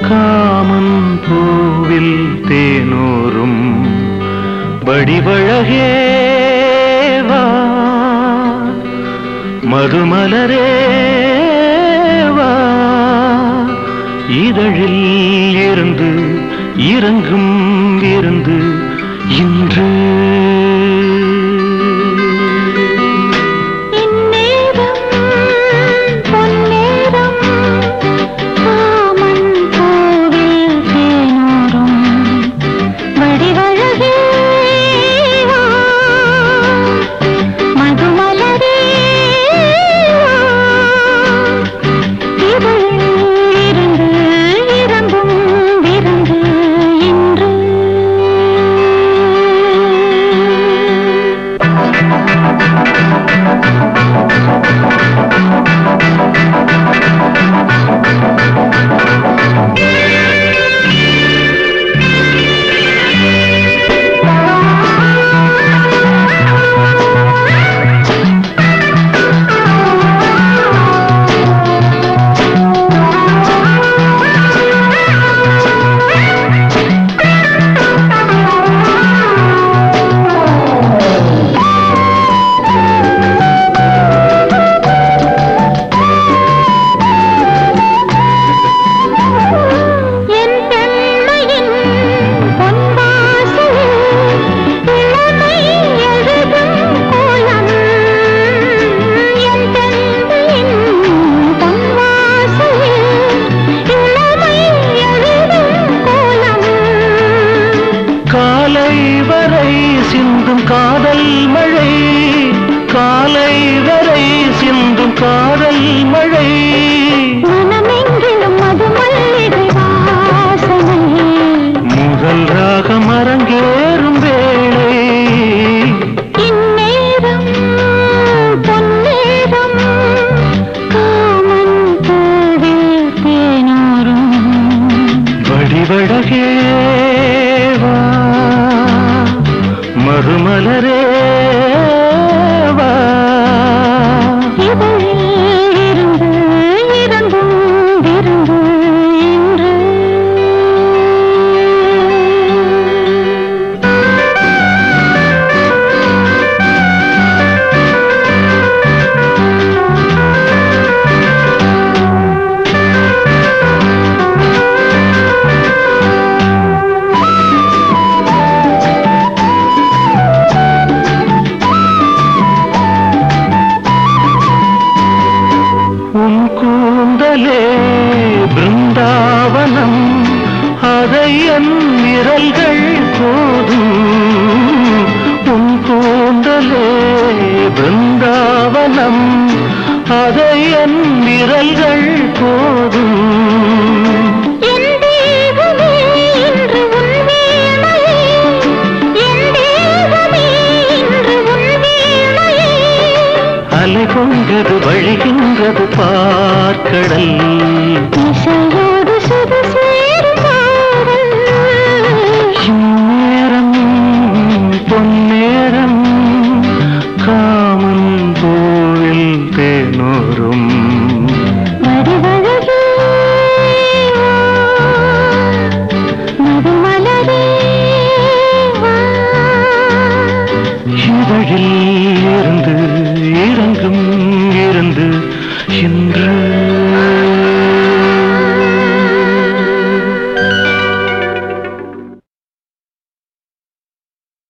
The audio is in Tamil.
காமன் பூவில் தேனூரும் வடிவழகேவா மதுமலரேவா இதழில் இருந்து இறங்கும் இருந்து இன்று இந்நேரம் பொன்னேரம் காமன் கோவில் தேனூரும் வடிவழகே வா, மதுமலரே வா, இதழில் இருந்து இறங்கும் விருந்து இன்று என் பெண்மையின் பொன்வாசலில் இளமை எழுதும் கோலம் என் பெண்மையின் பொன்வாசலில் இளமை எழுதும் கோலம் காலை வரை சிந்தும் காதல் மழை காலை வரை சிந்தும் காதல் மழை மனமெங்கிலும் மது மல்லிகை வாசனை முதல் ராகம் அரங்கேறும் வேளை இந்நேரம் பொன்னேரம் காமன் பூவில் தேனூரும் வடிவழகேவா மறுமலரேவா இதழில் இருந்து இறங்கும் விருந்து இன்று உன் கூந்தலே பிருந்தாவனம் அதை என் விரல்கள் போதும் உன் கூந்தலே பிருந்தாவனம் அதை என் விரல்கள் போதும் என் தேகமே இன்று உன் வீணையே என் தேகமே இன்று உன் வீணையே அலை கொண்டது வழிகின்றது பார்க்கடல்